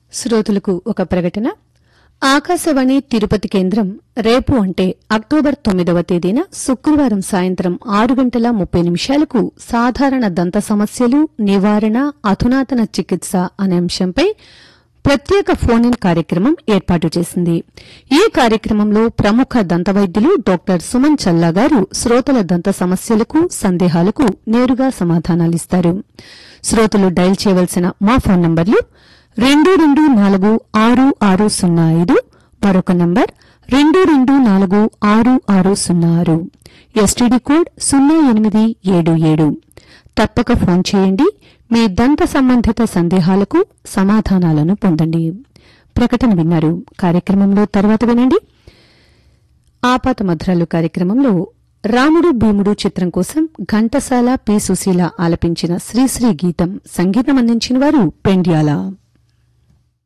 శ్రోతలకు ఒక ప్రకటన ఆకాశవాణి తిరుపతి కేంద్రం రేపు అంటే అక్టోబర్ తొమ్మిదవ తేదీన శుక్రవారం సాయంత్రం ఆరు గంటల ముప్పై నిమిషాలకు సాధారణ దంత సమస్యలు నివారణ అధునాతన చికిత్స అనే అంశంపై ప్రత్యేక ఫోన్ ఇన్ కార్యక్రమం ఏర్పాటు చేసింది ఈ కార్యక్రమంలో ప్రముఖ దంత వైద్యులు డాక్టర్ సుమన్ చల్లా గారు శ్రోతల దంత సమస్యలకు సందేహాలకు నేరుగా సమాధానాలిస్తారు శ్రోతలు డయల్ చేయవలసిన మా ఫోన్ నంబర్లు రెండు రెండు నాలుగు ఆరు ఆరు సున్నా ఐదు మరొక నంబర్ రెండు రెండు నాలుగు ఆరు ఆరు సున్నా ఆరు ఎస్టీడీ కోడ్ సున్నా ఎనిమిది ఏడు ఏడు తప్పక ఫోన్ చేయండి మీ దంత సంబంధిత సందేహాలకు సమాధానాలను పొందండి ప్రకటన విన్నారు కార్యక్రమంలో తర్వాత వినండి ఆపాత మధురాలు కార్యక్రమంలో రాముడు భీముడు చిత్రం కోసం ఘంటసాల పి సుశీల ఆలపించిన శ్రీశ్రీ గీతం సంగీతం అందించిన వారు పెండ్యాల